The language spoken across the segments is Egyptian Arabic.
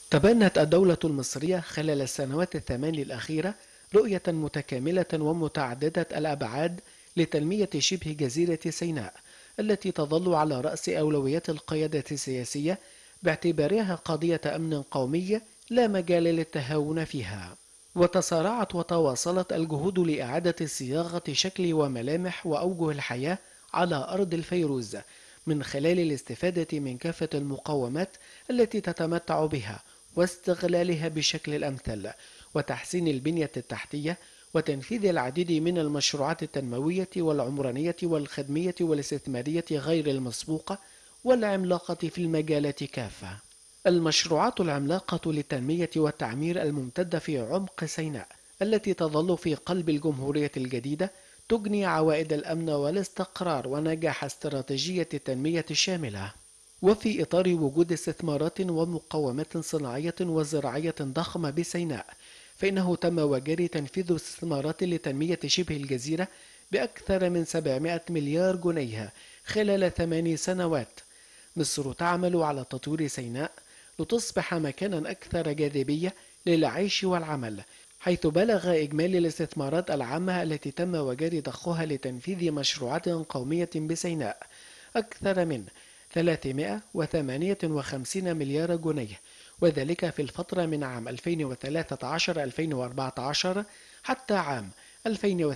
تبنت الدولة المصرية خلال السنوات الثمان الأخيرة رؤية متكاملة ومتعددة الأبعاد لتنمية شبه جزيرة سيناء التي تظل على رأس أولويات القيادة السياسية باعتبارها قضية أمن قومي لا مجال للتهاون فيها وتسارعت وتواصلت الجهود لإعادة صياغة شكل وملامح وأوجه الحياة على أرض الفيروز من خلال الاستفادة من كافة المقومات التي تتمتع بها واستغلالها بشكل الأمثل وتحسين البنية التحتية وتنفيذ العديد من المشروعات التنموية والعمرانية والخدمية والاستثمارية غير المسبوقة والعملاقة في المجالات كافة. المشروعات العملاقة للتنمية والتعمير الممتدة في عمق سيناء التي تظل في قلب الجمهورية الجديدة تجني عوائد الأمن والاستقرار ونجاح استراتيجية التنمية الشاملة. وفي إطار وجود استثمارات ومقومات صناعية وزراعية ضخمة بسيناء فإنه تم وجري تنفيذ استثمارات لتنمية شبه الجزيرة بأكثر من 700 مليار جنيه خلال ثماني سنوات مصر تعمل على تطوير سيناء لتصبح مكانا أكثر جاذبية للعيش والعمل حيث بلغ إجمالي الاستثمارات العامة التي تم وجري ضخها لتنفيذ مشروعات قومية بسيناء أكثر من 358 مليار جنيه وذلك في الفترة من عام 2013-2014 حتى عام 2022-2023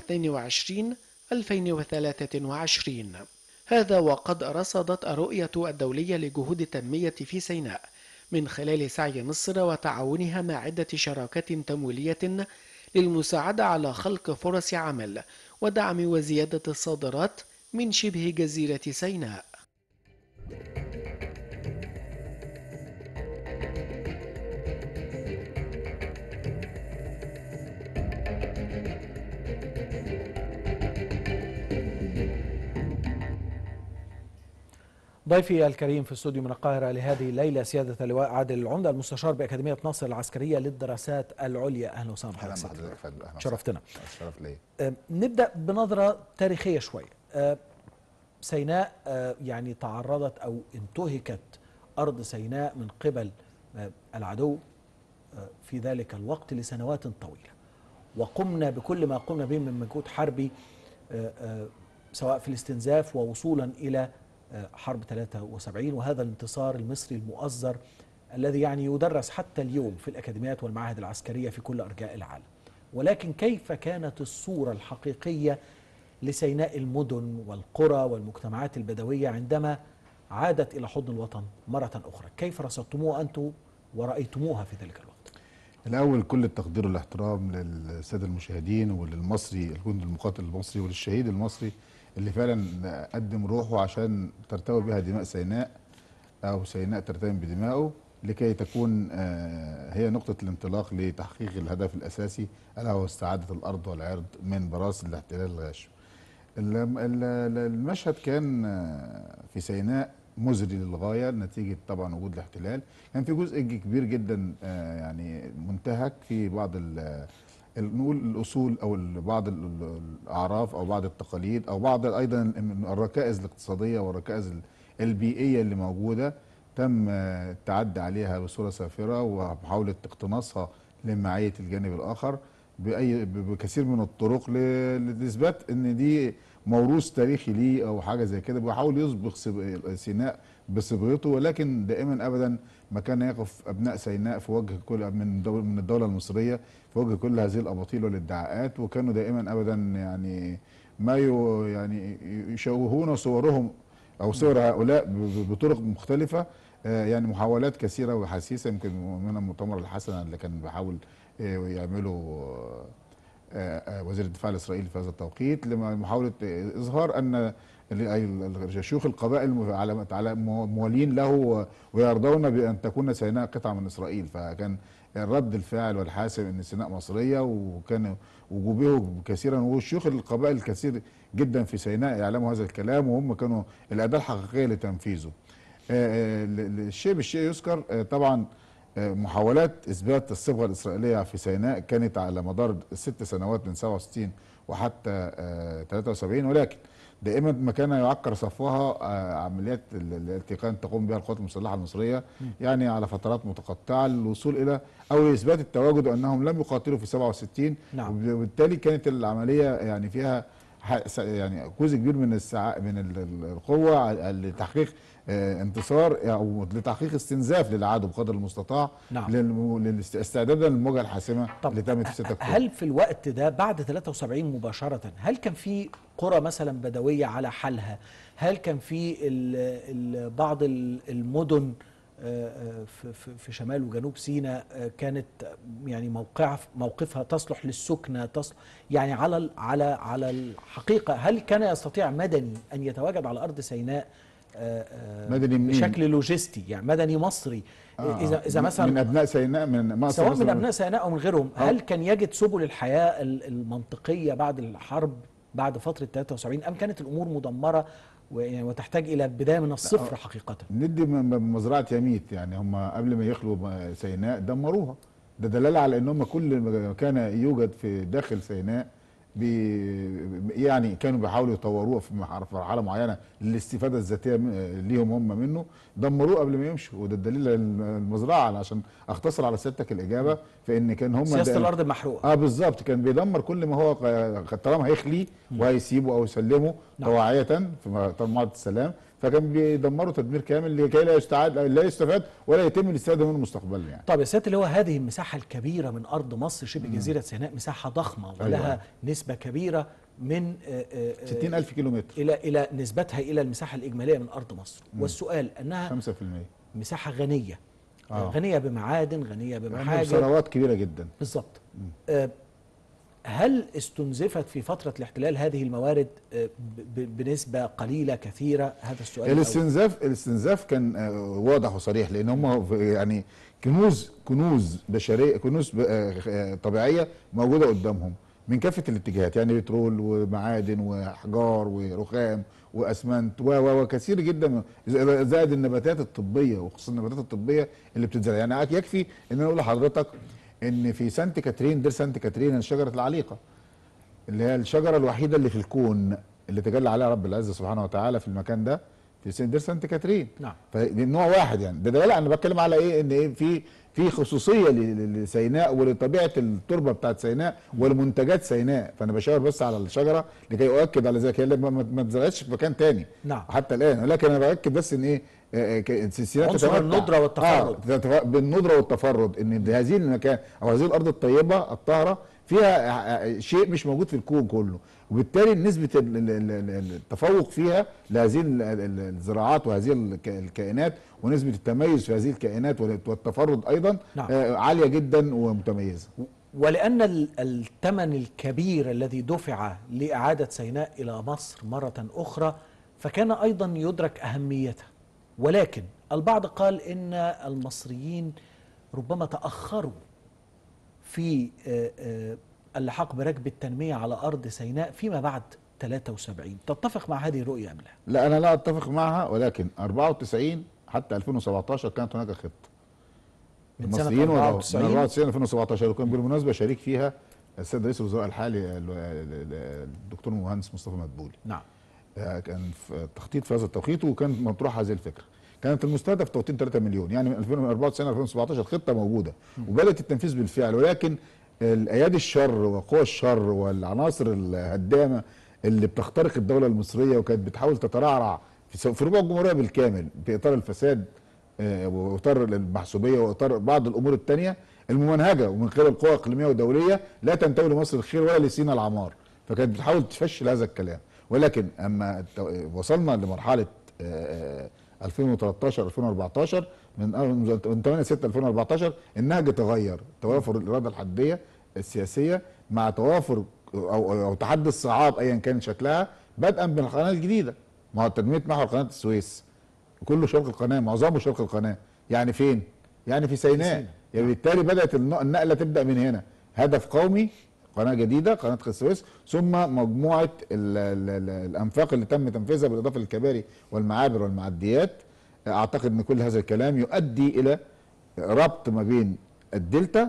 هذا وقد رصدت الرؤية الدولية لجهود التنمية في سيناء من خلال سعي مصر وتعاونها مع عدة شراكات تمويلية للمساعدة على خلق فرص عمل ودعم وزيادة الصادرات من شبه جزيرة سيناء ضيفي الكريم في استوديو من القاهرة لهذه الليلة سيادة اللواء عادل العمدة المستشار بأكاديمية ناصر العسكرية للدراسات العليا أهلا وسهلا اهلا بحضرتك بحضرتك يا فندم أهلا شرفتنا وسهلا. الشرف ليا أه، نبدأ بنظرة تاريخية شوية أه، سيناء أه، يعني تعرضت أو انتهكت أرض سيناء من قبل أه، العدو أه، في ذلك الوقت لسنوات طويلة وقمنا بكل ما قمنا به من مجهود حربي أه، أه، سواء في الاستنزاف ووصولا إلى أه، حرب 73 وهذا الانتصار المصري المؤزر الذي يعني يدرس حتى اليوم في الأكاديميات والمعاهد العسكرية في كل أرجاء العالم ولكن كيف كانت الصورة الحقيقية لسيناء المدن والقرى والمجتمعات البدوية عندما عادت إلى حضن الوطن مرة أخرى كيف رصدتموها أنتم ورأيتموها في ذلك الوقت الاول كل التقدير والاحترام للساده المشاهدين وللمصري الجند المقاتل المصري وللشهيد المصري اللي فعلا قدم روحه عشان ترتوي بها دماء سيناء او سيناء ترتوي بدمائه لكي تكون آه، هي نقطة الانطلاق لتحقيق الهدف الأساسي ألا هو استعادة الأرض والعرض من براس الاحتلال الغاشم. ال- ال- المشهد كان آه، في سيناء مزري للغاية نتيجة طبعا وجود الاحتلال كان في جزء كبير جدا آه، يعني منتهك في بعض ال- ال- نقول الأصول أو ال- بعض ال- ال- الأعراف أو بعض التقاليد أو بعض أيضا الركائز الاقتصادية والركائز ال- البيئية اللي موجودة تم آه، التعدي عليها بصورة سافرة ومحاولة اقتناصها لمعية الجانب الآخر بأي ب- بكثير من الطرق ل- لإثبات إن دي موروث تاريخي ليه أو حاجة زي كده بيحاول يسبق سب- سيناء بصبغته ولكن دائما أبدا ما كان يقف أبناء سيناء في وجه كل من دول من الدولة المصرية في وجه كل هذه الأباطيل والادعاءات وكانوا دائما أبدا يعني ما يو يعني يشوهون صورهم او صور هؤلاء ب- ب- بطرق مختلفه آه، يعني محاولات كثيره وحسيسه يمكن من المؤتمر الحسن اللي كان بيحاول آه، يعمله آه، آه، وزير الدفاع الاسرائيلي في هذا التوقيت لما محاوله آه، اظهار ان ال- ال- شيوخ القبائل م- على على مو- موالين له و- ويرضون بان تكون سيناء قطعه من اسرائيل فكان رد الفعل والحاسم ان سيناء مصريه وكان وجوبه كثيرا وشيوخ القبائل الكثير جدا في سيناء يعلموا هذا الكلام وهم كانوا الاداه الحقيقيه لتنفيذه. آه، ال- ال- الشيء بالشيء يذكر آه، طبعا آه، محاولات اثبات الصبغه الاسرائيليه في سيناء كانت على مدار الست سنوات من 67 وحتى آه، 73 ولكن دائما ما كان يعكر صفوها آه، عمليات ال- التي كانت تقوم بها القوات المسلحه المصريه يعني على فترات متقطعه للوصول الى او اثبات التواجد انهم لم يقاتلوا في 67 نعم. وبالتالي كانت العمليه يعني فيها ح- س- يعني جزء كبير من السع... من ال- ال- القوه ع- لتحقيق آه، انتصار او لتحقيق استنزاف للعدو بقدر المستطاع نعم. للم- للاست- استعدادا للمواجهه الحاسمه طب اللي تمت في 6 اكتوبر هل في الوقت ده بعد 73 مباشرة هل كان في قرى مثلا بدوية على حالها هل كان في ال ال بعض ال- المدن آه، آه، في- في في شمال وجنوب سيناء آه، كانت يعني موقع موقفها تصلح للسكنة تصلح يعني على ال- على على الحقيقة هل كان يستطيع مدني أن يتواجد على أرض سيناء آه، آه، مدني منين؟ بشكل لوجستي يعني مدني مصري آه، إذا إذا من- مثلا من ابناء سيناء من مصر سواء من مثلاً. ابناء سيناء او من غيرهم هل كان يجد سبل الحياه ال- المنطقيه بعد الحرب بعد فتره 73 ام كانت الامور مدمره و- يعني وتحتاج الى بدايه من الصفر حقيقه ندي م- م- مزرعه يميت يعني هم قبل ما يخلوا م- سيناء دمروها ده دلاله على ان هم كل ما كان يوجد في داخل سيناء بي يعني كانوا بيحاولوا يطوروها في مح- في مرحله معينه للاستفاده الذاتيه م- ليهم هم منه دمروه قبل ما يمشوا وده الدليل المزرعه عشان اختصر على سيادتك الاجابه فان كان هم سياسه ده- الارض المحروقه اه بالظبط كان بيدمر كل ما هو ق- طالما هيخليه وهيسيبه او يسلمه نعم. طواعية في معاهده السلام فكان بيدمره تدمير كامل لكي لا يستعاد لا يستفاد ولا يتم الاستفاده منه مستقبلا يعني طب يا سياده اللي هو هذه المساحه الكبيره من ارض مصر شبه جزيره سيناء مساحه ضخمه ولها أيوة. نسبه كبيره من آه، آه، آه، 60000 كيلو متر الى الى نسبتها الى المساحه الاجماليه من ارض مصر والسؤال انها 5% مساحه غنيه آه. غنيه بمعادن غنيه عنده بمحاجر ثروات كبيره جدا بالظبط آه، هل استنزفت في فترة الاحتلال هذه الموارد آه، ب- ب- بنسبة قليلة كثيرة هذا السؤال الأول. الاستنزاف الاستنزاف كان آه، واضح وصريح لان هم في- يعني كنوز كنوز بشريه كنوز ب- آه، آه، طبيعيه موجوده قدامهم من كافه الاتجاهات يعني بترول ومعادن واحجار ورخام واسمنت و- و- وكثير جدا من- زائد النباتات الطبيه وخصوصا النباتات الطبيه اللي بتتزرع يعني يكفي ان انا اقول لحضرتك ان في سانت كاترين دير سانت كاترين شجره العليقه اللي هي الشجره الوحيده اللي في الكون اللي تجلى عليها رب العزه سبحانه وتعالى في المكان ده في سن- دير سانت كاترين نعم. فدي نوع واحد يعني ده دلاله انا بتكلم على ايه ان ايه في في خصوصيه ل- ل- لسيناء ولطبيعه التربه بتاعت سيناء ولمنتجات سيناء فانا بشاور بس على الشجره لكي اؤكد على ذلك هي ما- ما ما اتزرعتش في مكان تاني نعم. حتى الان ولكن انا باكد بس ان ايه آه، ك- سيناء عنصر تتمتع- الندرة والتفرد. آه تتف- بالندره والتفرد ان هذه المكان او هذه الارض الطيبه الطاهره فيها شيء مش موجود في الكون كله وبالتالي نسبه ال- ال- ال- ال- التفوق فيها لهذه ال- ال- الزراعات وهذه الك- الكائنات ونسبه التميز في هذه الكائنات والتفرد ايضا نعم. آه، عاليه جدا ومتميزه ولأن ال- الثمن الكبير الذي دفع لإعادة سيناء إلى مصر مرة أخرى فكان أيضا يدرك أهميتها ولكن البعض قال إن المصريين ربما تأخروا في آه، آه، اللحاق بركب التنمية على أرض سيناء فيما بعد 73 تتفق مع هذه الرؤية أم لا؟ لا انا لا اتفق معها ولكن 94 حتى 2017 كانت هناك خطه من سنة المصريين ولا- من 94 94 2017 وكان بالمناسبه شريك فيها السيد رئيس الوزراء الحالي ال- ال- الدكتور المهندس مصطفى مدبولي نعم آه، كان في تخطيط في هذا التوقيت وكان مطروح هذه الفكره كانت المستهدف توطين 3 مليون يعني من 2094 2017 الخطه موجوده وبدات التنفيذ بالفعل ولكن الايادي الشر وقوى الشر والعناصر الهدامه اللي بتخترق الدوله المصريه وكانت بتحاول تترعرع في سو- في ربوع الجمهوريه بالكامل في اطار الفساد آه، واطار المحسوبيه واطار بعض الامور الثانيه الممنهجه ومن خلال القوى الاقليميه والدوليه لا تنتمي لمصر الخير ولا لسينا العمار فكانت بتحاول تفشل هذا الكلام ولكن اما الت- وصلنا لمرحله آه، آه، 2013 2014 من أول- من 8 6 2014 النهج تغير توافر الاراده الحديه السياسيه مع توافر او او تحدي الصعاب ايا كان شكلها بدءا بالقناه الجديده ما هو تنميه محور قناه السويس كله شرق القناه معظمه شرق القناه يعني فين؟ يعني في سيناء يعني بالتالي بدات الن- النقله تبدا من هنا هدف قومي قناه جديده قناه السويس ثم مجموعه ال ال ال الانفاق اللي تم تنفيذها بالاضافه للكباري والمعابر والمعديات اعتقد ان كل هذا الكلام يؤدي الى ربط ما بين الدلتا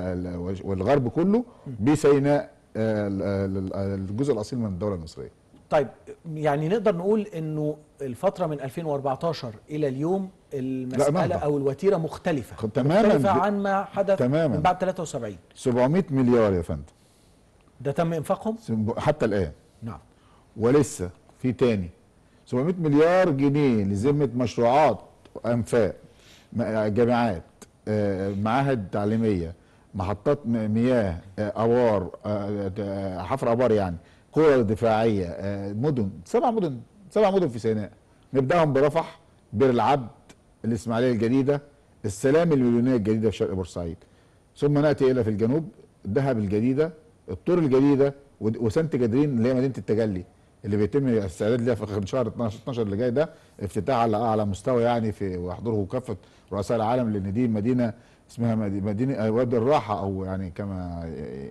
وال- والغرب كله بسيناء آه، ال- ال- الجزء الاصيل من الدوله المصريه طيب يعني نقدر نقول انه الفتره من 2014 الى اليوم المساله نهضة. او الوتيره مختلفه خ- تماماً مختلفه ب- عن ما حدث تماماً. من بعد 73 700 مليار يا فندم ده تم انفاقهم سب- حتى الان نعم ولسه في تاني 700 مليار جنيه لذمه مشروعات انفاق م- جامعات آه، معاهد تعليميه محطات م- مياه آه، ابار آه، آه، حفر ابار يعني قوى دفاعيه آه، مدن سبع مدن سبع مدن في سيناء نبداهم برفح بير العبد الاسماعيليه الجديده السلام المليونيه الجديده في شرق بورسعيد ثم ناتي الى في الجنوب دهب الجديده الطور الجديده ود- وسانت جدرين اللي هي مدينه التجلي اللي بيتم الاستعداد ليها في شهر 12 12 اللي جاي ده افتتاح على اعلى مستوى يعني في ويحضره كافه رؤساء العالم لان دي مدينه اسمها مدي- مدينه آه، وادي الراحه او يعني كما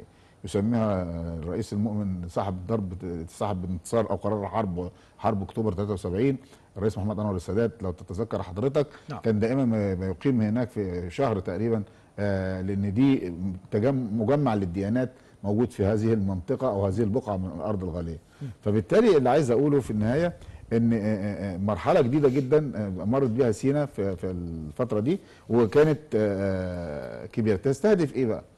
يسميها الرئيس المؤمن صاحب ضرب صاحب انتصار او قرار حرب حرب اكتوبر 73 الرئيس محمد انور السادات لو تتذكر حضرتك نعم. كان دائما ما ما يقيم هناك في شهر تقريبا آه لان دي تجم مجمع للديانات موجود في هذه المنطقه او هذه البقعه من الارض الغاليه فبالتالي اللي عايز اقوله في النهايه ان آه، آه، آه، مرحله جديده جدا آه، مرت بها سينا في في الفتره دي وكانت آه، كبيره تستهدف ايه بقى؟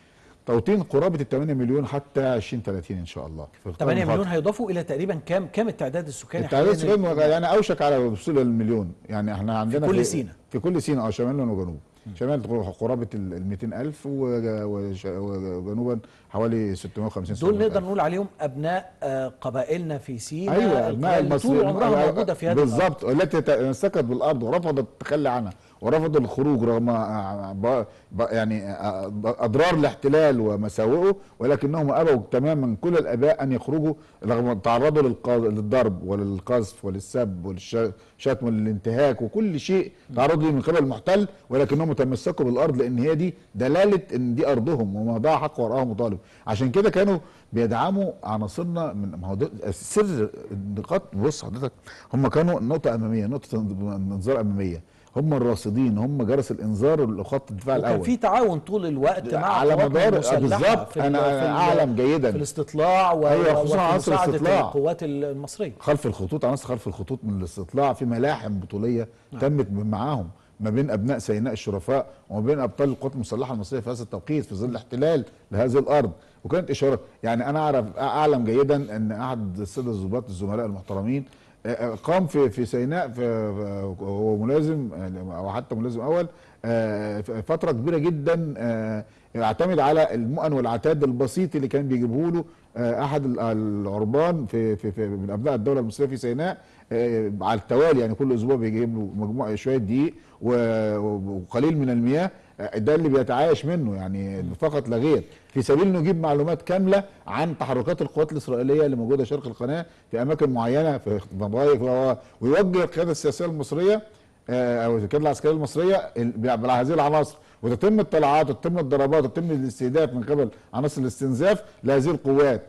توطين قرابه ال 8 مليون حتى 2030 ان شاء الله في القرن 8 مليون القادم. هيضافوا الى تقريبا كام كام التعداد السكاني التعداد حالياً؟ السكاني يعني اوشك على الوصول للمليون يعني احنا عندنا كل سينا. في كل سينا اه شمالا وجنوبا شمال قرابه ال 200000 وج- وش- وجنوبا حوالي 650 دول 700 نقدر ألف. نقول عليهم ابناء آه، قبائلنا في سينا ايوه ابناء اللي طول المصريين عمرها موجوده في هذا الأرض. بالظبط التي تمسكت بالارض ورفضت التخلي عنها ورفضوا الخروج رغم آه، ب- ب- يعني آه، اضرار الاحتلال ومساوئه ولكنهم ابوا تماما كل الاباء ان يخرجوا رغم تعرضوا للقا- للضرب وللقذف وللسب وللشتم وللانتهاك وكل شيء تعرضوا له من قبل المحتل ولكنهم تمسكوا بالارض لان هي دي دلاله ان دي ارضهم وما ضاع حق وراءهم مطالب عشان كده كانوا بيدعموا عناصرنا من ما هو ده سر النقاط بص حضرتك هم كانوا نقطه اماميه نقطه انذار اماميه هم الراصدين هم جرس الانذار لخط الدفاع وكان الاول في تعاون طول الوقت مع على قواتنا مدار- المسلحة بالظبط، في ال- أنا في ال- أعلم جيداً. في الاستطلاع و... أيوة، خصوصاً وفي عنصر مساعدة الاستطلاع. القوات المصريه خلف الخطوط عناصر خلف الخطوط من الاستطلاع في ملاحم بطوليه تمت معاهم ما بين ابناء سيناء الشرفاء وما بين ابطال القوات المسلحه المصريه في هذا التوقيت في ظل الاحتلال لهذه الارض وكانت اشاره يعني انا اعرف اعلم جيدا ان احد الساده الضباط الزملاء المحترمين آه، آه، قام في في سيناء في في- هو ملازم آه، او حتى ملازم اول آه، في فتره كبيره جدا آه، يعتمد على المؤن والعتاد البسيط اللي كان بيجيبه له آه، احد ال- العربان في, في, في من ابناء الدوله المصريه في سيناء آه، على التوالي يعني كل اسبوع بيجيب له مجموعه شويه دقيق و- وقليل من المياه آه، ده اللي بيتعايش منه يعني فقط لا غير في سبيل انه يجيب معلومات كامله عن تحركات القوات الاسرائيليه اللي موجوده شرق القناه في اماكن معينه في مضايق و- ويوجه القياده السياسيه المصريه آه، او القياده العسكريه المصريه ال- على هذه العناصر وتتم الطلعات وتتم الضربات وتتم الاستهداف من قبل عناصر الاستنزاف لهذه القوات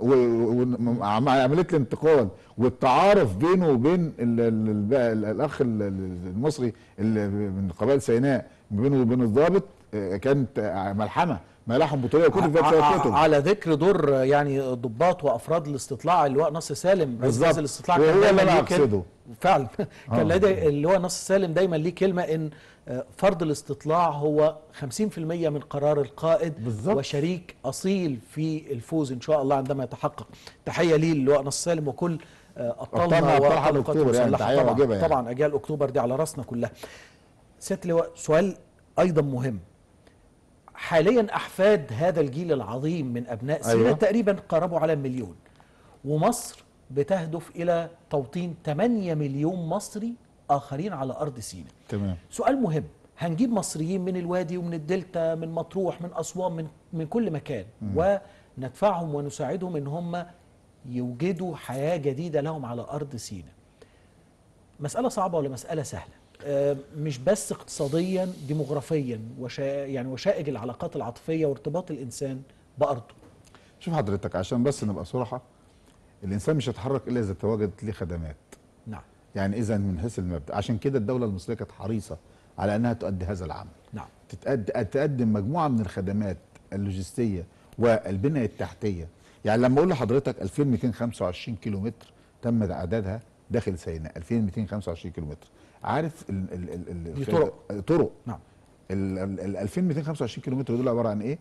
ومع عمليه الانتقال والتعارف بينه وبين ال ال ال ال الاخ ال- ال- المصري اللي من قبائل سيناء بينه وبين الضابط آه، كانت آه، ملحمه ملاحم بطوليه كل فيها ع- شويه ع- كتب على ذكر دور يعني ضباط وافراد الاستطلاع اللواء نصر سالم رئيس بالظبط. جهاز الاستطلاع وهو كان اللي دايما أنا ليه كلمة- أقصده. فعلا آه. كان لدي اللواء نصر سالم دايما ليه كلمه ان آه، فرض الاستطلاع هو 50% من قرار القائد بالظبط. وشريك اصيل في الفوز ان شاء الله عندما يتحقق تحيه ليه اللواء نصر سالم وكل آه، ابطالنا أبطالنا أبطال وأبطال حرب القوات أكتوبر يعني، المسلحة. تحية طبعا واجبة يعني. طبعا اجيال اكتوبر دي على راسنا كلها سياده اللواء سؤال ايضا مهم حاليا احفاد هذا الجيل العظيم من ابناء سيناء أيوة. تقريبا قربوا على مليون ومصر بتهدف الى توطين 8 مليون مصري اخرين على ارض سيناء تمام سؤال مهم هنجيب مصريين من الوادي ومن الدلتا من مطروح من اسوان من من كل مكان وندفعهم ونساعدهم ان هم يوجدوا حياه جديده لهم على ارض سيناء مساله صعبه ولا مساله سهله آه، مش بس اقتصاديا ديموغرافيا وشا يعني وشائج العلاقات العاطفيه وارتباط الانسان بارضه شوف حضرتك عشان بس نبقى صراحه الانسان مش هيتحرك الا اذا تواجدت ليه خدمات نعم يعني اذا من حيث المبدا عشان كده الدوله المصريه كانت حريصه على انها تؤدي هذا العمل نعم تتقد- تقدم مجموعه من الخدمات اللوجستيه والبنيه التحتيه يعني لما اقول لحضرتك 2225 كيلو متر تم اعدادها داخل سيناء 2225 كيلو متر عارف ال ال ال ال دي طرق. طرق نعم ال ال- ال 2225 كيلو متر دول عباره عن ايه؟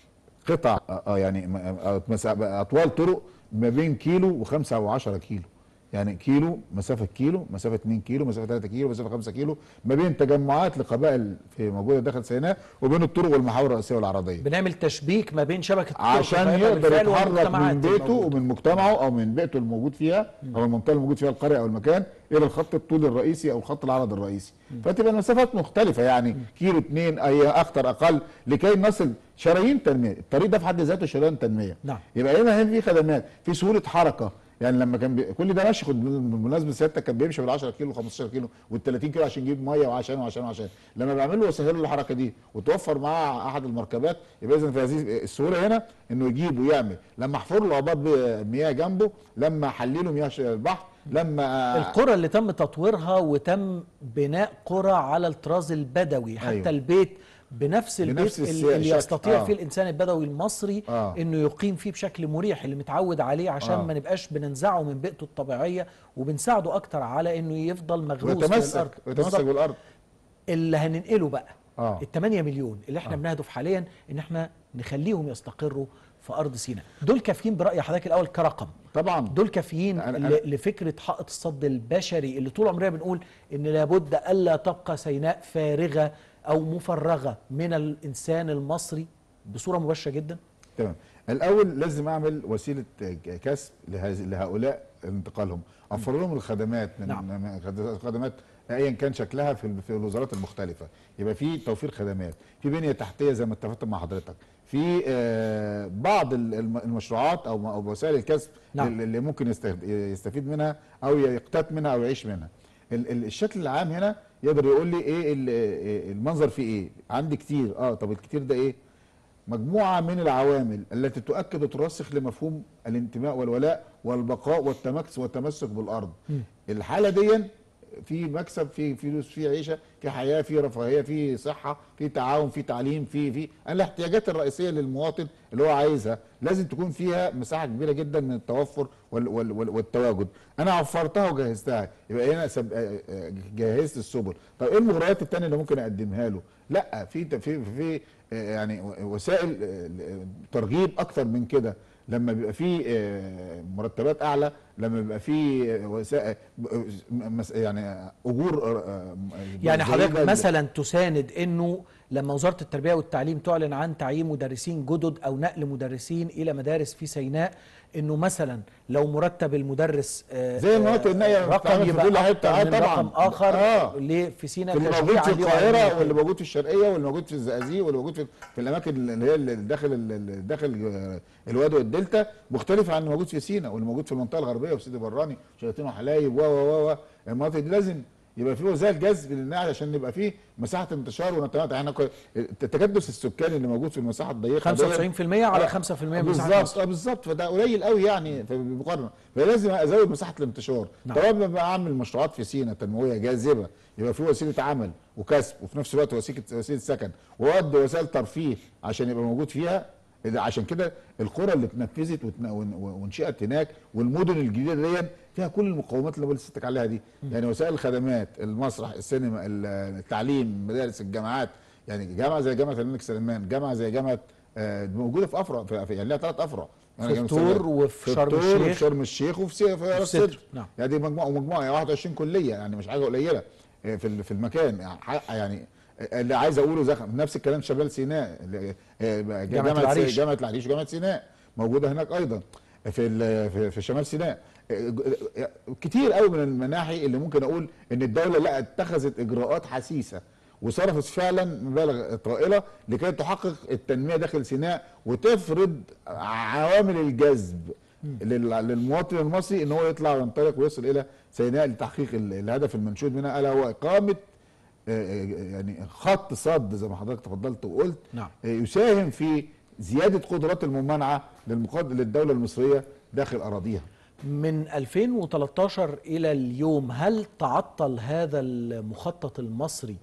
قطع اه آه، يعني م- آه، مسا- اطوال طرق ما بين كيلو و5 او 10 كيلو يعني كيلو مسافه كيلو مسافه 2 كيلو مسافه 3 كيلو مسافه 5 كيلو ما بين تجمعات لقبائل في موجوده داخل سيناء وبين الطرق والمحاور الرئيسيه والعرضيه بنعمل تشبيك ما بين شبكه الطرق عشان القائمة يقدر بالفعل يتحرك والمجتمعات من بيته الموجودة. ومن مجتمعه او من بيئته الموجود فيها او المنطقه الموجود فيها القريه او المكان الى الخط الطولي الرئيسي او الخط العرضي الرئيسي فتبقى المسافات مختلفه يعني كيلو اتنين اي اكتر اقل لكي نصل شرايين تنميه الطريق ده في حد ذاته شريان تنميه نعم. يبقى هنا هنا في خدمات في سهوله حركه يعني لما كان بي... كل ده ماشي خد بالمناسبه سيادتك كان بيمشي بال 10 كيلو 15 كيلو وال 30 كيلو عشان يجيب ميه وعشان وعشان وعشان لما بيعملوا وسهلوا له الحركه دي وتوفر معاه احد المركبات يبقى اذا في هذه السهوله هنا انه يجيب ويعمل لما احفر له ابار مياه جنبه لما احلل له مياه البحر لما القرى اللي تم تطويرها وتم بناء قرى على الطراز البدوي حتى أيوة. البيت بنفس البيت بنفس الس- اللي اللي الشكل. يستطيع آه. فيه الانسان البدوي المصري آه. انه يقيم فيه بشكل مريح اللي متعود عليه عشان آه. ما نبقاش بننزعه من بيئته الطبيعيه وبنساعده اكتر على انه يفضل مغروس في ويتمسك الارض ويتمسك بالظبط. بالارض اللي هننقله بقى آه. ال 8 مليون اللي احنا آه. بنهدف حاليا ان احنا نخليهم يستقروا في ارض سيناء دول كافيين براي حضرتك الاول كرقم طبعا دول كافيين أنا- ل- لفكره حائط الصد البشري اللي طول عمرنا بنقول ان لابد الا تبقى سيناء فارغه او مفرغه من الانسان المصري بصوره مباشره جدا تمام الاول لازم اعمل وسيله كسب لهذ- لهؤلاء انتقالهم اوفر لهم الخدمات من نعم. من خد- خدمات ايا كان شكلها في ال- في الوزارات المختلفه يبقى في توفير خدمات في بنيه تحتيه زي ما اتفقت مع حضرتك في آه، بعض ال- الم- المشروعات او م- أو وسائل الكسب نعم. اللي ممكن يست- يستفيد منها او يقتات منها او يعيش منها ال- ال- الشكل العام هنا يقدر يقول لي ايه ال- إيه المنظر فيه ايه عندي كتير اه طب الكتير ده ايه مجموعة من العوامل التي تؤكد وترسخ لمفهوم الانتماء والولاء والبقاء والتمكس والتمسك بالأرض الحالة دي في مكسب في فلوس في عيشة في حياة في رفاهية في صحة في تعاون في تعليم في في الاحتياجات الرئيسية للمواطن اللي هو عايزها لازم تكون فيها مساحة كبيرة جدا من التوفر وال وال وال والتواجد انا وفرتها وجهزتها يبقى هنا سب... آه، آه، جهزت السبل طب ايه المغريات التانية اللي ممكن اقدمها له لا في في في آه، يعني وسائل آه، ترغيب اكتر من كده لما بيبقى في آه، مرتبات اعلى لما بيبقى في آه، وسائل آه، مس- يعني اجور آه، يعني زي حضرتك ده- مثلا تساند انه لما وزاره التربيه والتعليم تعلن عن تعيين مدرسين جدد او نقل مدرسين الى مدارس في سيناء انه مثلا لو مرتب المدرس آه، زي المناطق النائية رقم بتتعمل في يبقى كل حتة. أكتر آه من طبعاً. رقم اخر آه. ليه في سيناء في اللي موجود تشجيعاً في ليه وعلى القاهره النقل. واللي موجود في الشرقيه واللي موجود في الزقازيق واللي موجود في, في الاماكن اللي هي اللي داخل ال- داخل الوادي والدلتا مختلف عن اللي موجود في سينا واللي موجود في المنطقه الغربيه وفي سيدي براني شياطين وحلايب و و و المناطق دي لازم يبقى في وسائل جذب للنقل عشان يبقى في مساحه انتشار ونتمتع احنا كو- التكدس السكاني اللي موجود في المساحه الضيقه دي- 95% على 5% من مساحه بالظبط مصر اه بالظبط فده قليل قوي يعني في المقارنه فلازم ازود مساحه الانتشار نعم. طبعا ببقى اعمل مشروعات في سينا تنمويه جاذبه يبقى في وسيله عمل وكسب وفي نفس الوقت وسيله وسيله سكن واودي وسائل ترفيه عشان يبقى موجود فيها إذا- عشان كده القرى اللي اتنفذت واتن- ون- وانشئت هناك والمدن الجديده دي فيها كل المقومات اللي بقول لك عليها دي يعني وسائل الخدمات المسرح السينما ال- التعليم مدارس الجامعات يعني جامعه زي جامعه الملك سلمان جامعه زي جامعه آه، موجوده في افرع في في- يعني لها ثلاث افرع يعني في جامعة الطور سلمان. وفي في شرم الطور الشيخ. وفي شرم الشيخ وفي سي- في راس سدر. سدر نعم. يعني دي مجموعه ومجموعه يعني 21 كليه يعني مش حاجه قليله آه، في ال- في المكان يعني حق- يعني آه، اللي عايز اقوله زي نفس الكلام شمال سيناء اللي- آه، جامعة سي- العريش. جامعه العريش وجامعه سيناء موجوده هناك ايضا في ال- في- في شمال سيناء آه، آه، كتير قوي من المناحي اللي ممكن اقول ان الدوله لا اتخذت اجراءات حسيسه وصرفت فعلا مبالغ طائله لكي تحقق التنميه داخل سيناء وتفرض عوامل الجذب لل- للمواطن المصري ان هو يطلع وينطلق ويصل الى سيناء لتحقيق ال- الهدف المنشود منها الا هو اقامه آه، آه، يعني خط صد زي ما حضرتك تفضلت وقلت نعم. آه، يساهم في زياده قدرات الممانعه للمقاد للدوله المصريه داخل اراضيها من 2013 إلى اليوم هل تعطل هذا المخطط المصري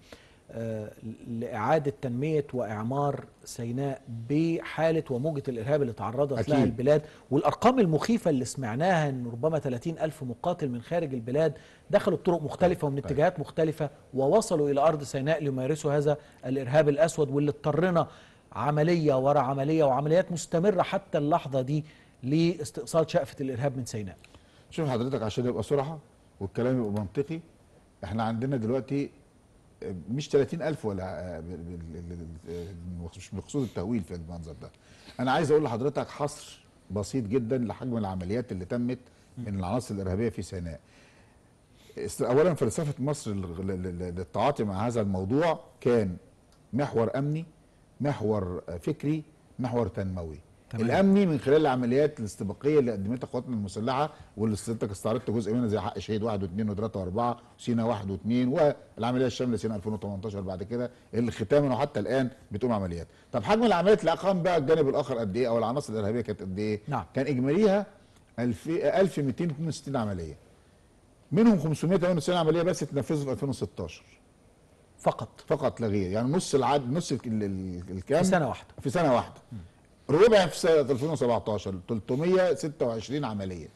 آه، لإعادة تنمية وإعمار سيناء بحالة وموجة الإرهاب اللي تعرضت أكيد. لها البلاد والأرقام المخيفة اللي سمعناها أن ربما 30 ألف مقاتل من خارج البلاد دخلوا بطرق مختلفة ومن اتجاهات مختلفة ووصلوا إلى أرض سيناء ليمارسوا هذا الإرهاب الأسود واللي اضطرنا عملية ورا عملية وعمليات مستمرة حتى اللحظة دي لاستئصال شأفة الإرهاب من سيناء شوف حضرتك عشان يبقى صراحه والكلام يبقى منطقي احنا عندنا دلوقتي مش 30000 ولا بال- بال- بال- مش مقصود التهويل في المنظر ده انا عايز اقول لحضرتك حصر بسيط جدا لحجم العمليات اللي تمت من العناصر الارهابيه في سيناء است- اولا فلسفه مصر لل- لل- للتعاطي مع هذا الموضوع كان محور امني محور فكري محور تنموي تمام. الامني من خلال العمليات الاستباقيه اللي قدمتها قواتنا المسلحه واللي حضرتك استعرضت جزء منها زي حق شهيد واحد واثنين وثلاثه واربعه وسينا واحد واثنين والعمليه الشامله سينا 2018 بعد كده اللي ختاما وحتى الان بتقوم عمليات. طب حجم العمليات اللي اقام بقى الجانب الاخر قد ايه او العناصر الارهابيه كانت قد ايه؟ نعم. كان اجماليها 1000 1262 عمليه. منهم 598 عمليه بس اتنفذوا في 2016 فقط فقط لا غير يعني نص العدد نص ال- ال- الكام في سنة واحدة في سنه واحده ربع في سنه 2017 326 عمليه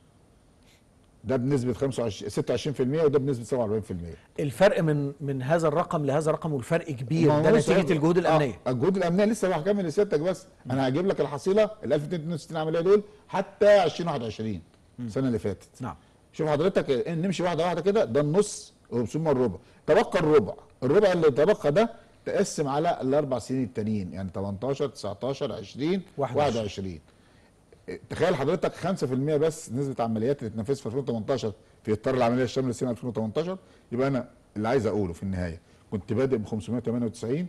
ده بنسبه 25 26% وده بنسبه 47% الفرق من من هذا الرقم لهذا الرقم والفرق كبير ما هو ده بص نتيجة يا- الجهود الأمنية آه الجهود الامنيه لسه هكمل لسيادتك بس انا هجيب لك الحصيله ال 1262 عمليه دول حتى 2021 السنه اللي فاتت نعم شوف حضرتك إيه، نمشي واحده واحده كده ده النص ثم الربع تبقى الربع الربع اللي تبقى ده تقسم على الاربع سنين التانيين يعني 18 19 20 21. 21 إيه، تخيل حضرتك 5% بس نسبه عمليات اللي اتنفذت في 2018 في اطار العمليه الشامله لسنه 2018 يبقى انا اللي عايز اقوله في النهايه كنت بادئ ب 598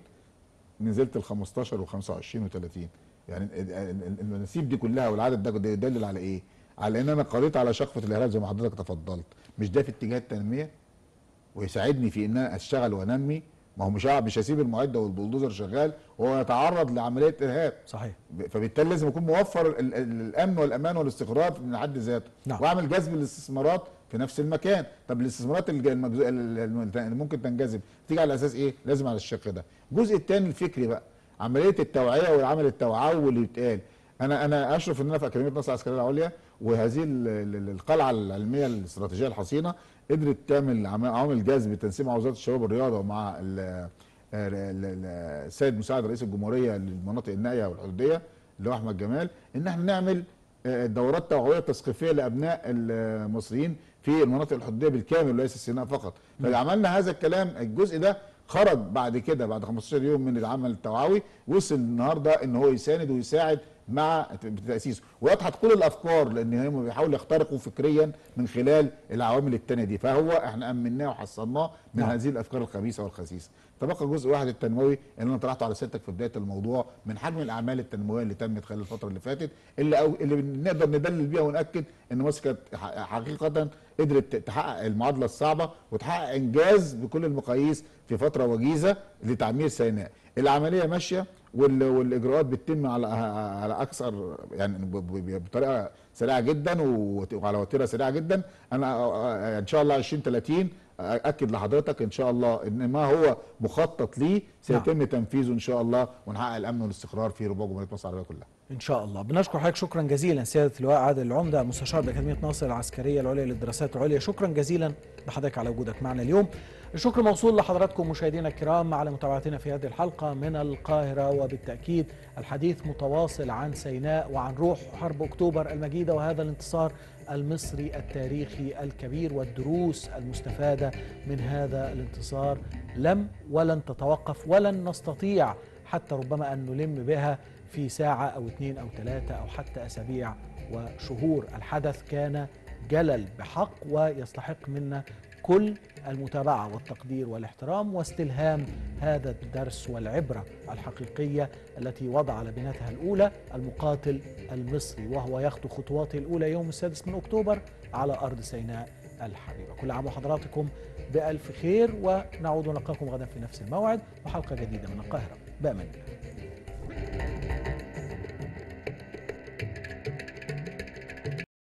نزلت ل 15 و25 و30 يعني ال- ال- النسيب دي كلها والعدد ده ده يدلل على ايه؟ على ان انا قريت على شقفه الارهاب زي ما حضرتك تفضلت مش ده في اتجاه التنميه ويساعدني في ان انا اشتغل وانمي ما هو مش هع- مش هسيب المعده والبلدوزر شغال وهو يتعرض لعمليه ارهاب صحيح ب- فبالتالي لازم يكون موفر ال- ال- الامن والامان والاستقرار من حد ذاته نعم. واعمل جذب الاستثمارات في نفس المكان طب الاستثمارات الج- المجزو- ال- ال- اللي ممكن تنجذب تيجي على اساس ايه لازم على الشق ده الجزء الثاني الفكري بقى عمليه التوعيه والعمل التوعوي اللي بيتقال انا انا اشرف ان انا في اكاديميه مصر العسكريه العليا وهذه ال- ال- القلعه العلميه الاستراتيجيه الحصينه قدرت تعمل عم- عوامل جذب تنسيق مع وزاره الشباب والرياضه ومع ال- ال- ال- السيد مساعد رئيس الجمهوريه للمناطق النائيه والحدوديه اللي هو احمد جمال ان احنا نعمل آه، دورات توعويه تثقيفيه لابناء المصريين في المناطق الحدوديه بالكامل وليس سيناء فقط فعملنا هذا الكلام الجزء ده خرج بعد كده بعد 15 يوم من العمل التوعوي وصل النهارده ان هو يساند ويساعد مع تاسيسه ويضحك كل الافكار لان هم بيحاولوا يخترقوا فكريا من خلال العوامل التانية دي فهو احنا امناه وحصلناه من نعم. هذه الافكار الخبيثه والخسيسه تبقى جزء واحد التنموي اللي انا طرحته على سيادتك في بدايه الموضوع من حجم الاعمال التنمويه اللي تمت خلال الفتره اللي فاتت اللي أو اللي نقدر ندلل بيها وناكد ان مصر كانت ح- حقيقه قدرت تحقق المعادله الصعبه وتحقق انجاز بكل المقاييس في فتره وجيزه لتعمير سيناء العمليه ماشيه وال- والاجراءات بتتم على على اكثر يعني ب- ب- بطريقه سريعه جدا وت- وعلى وتيره سريعه جدا انا ان شاء الله 2030 اكد لحضرتك ان شاء الله ان ما هو مخطط ليه سيتم تنفيذه ان شاء الله ونحقق الامن والاستقرار في ربوع جمهوريه مصر العربيه كلها ان شاء الله بنشكر حضرتك شكرا جزيلا سياده اللواء عادل العمده مستشار باكاديميه ناصر العسكريه العليا للدراسات العليا شكرا جزيلا لحضرتك على وجودك معنا اليوم الشكر موصول لحضراتكم مشاهدينا الكرام على متابعتنا في هذه الحلقه من القاهره وبالتاكيد الحديث متواصل عن سيناء وعن روح حرب اكتوبر المجيده وهذا الانتصار المصري التاريخي الكبير والدروس المستفاده من هذا الانتصار لم ولن تتوقف ولن نستطيع حتى ربما ان نلم بها في ساعة أو اثنين أو ثلاثة أو حتى أسابيع وشهور الحدث كان جلل بحق ويستحق منا كل المتابعة والتقدير والاحترام واستلهام هذا الدرس والعبرة الحقيقية التي وضع لبنتها الأولى المقاتل المصري وهو يخطو خطواته الأولى يوم السادس من أكتوبر على أرض سيناء الحبيبة كل عام وحضراتكم بألف خير ونعود نلقاكم غدا في نفس الموعد وحلقة جديدة من القاهرة بأمان الله